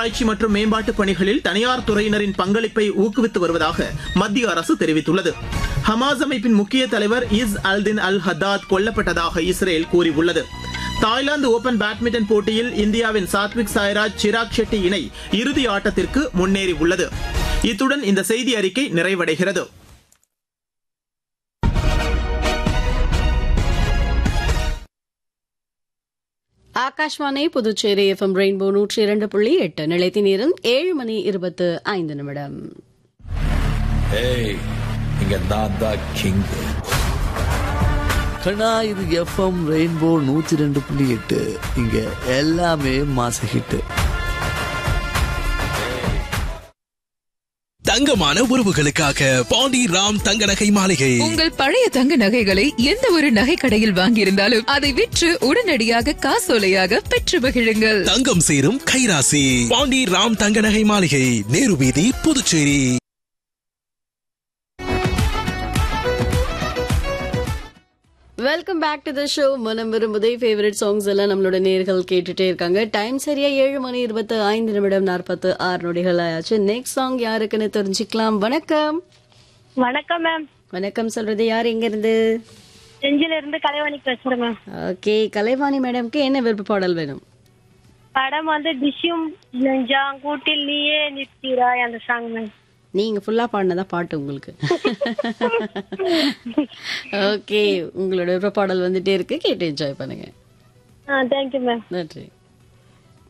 ஆராய்ச்சி மற்றும் மேம்பாட்டு பணிகளில் தனியார் துறையினரின் பங்களிப்பை ஊக்குவித்து வருவதாக மத்திய அரசு தெரிவித்துள்ளது ஹமாஸ் அமைப்பின் முக்கிய தலைவர் இஸ் அல்தின் அல் ஹத்தாத் கொல்லப்பட்டதாக இஸ்ரேல் கூறியுள்ளது தாய்லாந்து ஓபன் பேட்மிண்டன் போட்டியில் இந்தியாவின் சாத்விக் சாய்ராஜ் சிராக் ஷெட்டி இணை இறுதி ஆட்டத்திற்கு முன்னேறி உள்ளது இத்துடன் இந்த செய்தி அறிக்கை நிறைவடைகிறது ஆகாஷ்வாணி புதுச்சேரி எஃப்எம் ரெயின்போ நூற்றி இரண்டு புள்ளி எட்டு நிலைத்தி நேரம் ஏழு மணி இருபத்து ஐந்து நிமிடம் ஏய் இங்க நான் தான் கிங் கண்ணா இது எஃப்எம் ரெயின்போ நூத்தி ரெண்டு புள்ளி எட்டு இங்க எல்லாமே மாச ஹிட் தங்கமான உறவுகளுக்காக பாண்டி ராம் தங்க நகை மாளிகை உங்கள் பழைய தங்க நகைகளை எந்த ஒரு நகை கடையில் வாங்கியிருந்தாலும் அதை விற்று உடனடியாக காசோலையாக பெற்று மகிழுங்கள் தங்கம் சேரும் கைராசி பாண்டி ராம் தங்க நகை மாளிகை நேரு வீதி Puducherry welcome back to the show மனம் விரும்புதே ஃபேவரட் சாங்ஸ் எல்லாம் நம்மளோட நேர்கள் கேட்டுட்டே இருக்காங்க டைம் சரியா ஏழு மணி இருபத்து ஐந்து நிமிடம் நாற்பத்து ஆறு நொடிகள் ஆயாச்சு நெக்ஸ்ட் சாங் யாருக்குன்னு தெரிஞ்சுக்கலாம் வணக்கம் வணக்கம் மேம் வணக்கம் சொல்றது யார் எங்க இருந்து செஞ்சில இருந்து கலைவாணி பேசுறேன் மேம் ஓகே கலைவாணி மேடம்க்கு என்ன விருப்ப பாடல் வேணும் படம் வந்து டிஷ்யூம் நெஞ்சாங்கூட்டில் நீயே நிற்கிறாய் அந்த சாங் மேம் நீங்க ஃபுல்லா பாடினதா பாட்டு உங்களுக்கு ஓகே உங்களோட விருப்ப பாடல் வந்துட்டே இருக்கு கேட்டு என்ஜாய் பண்ணுங்க ஆ தேங்க்யூ மேம் நன்றி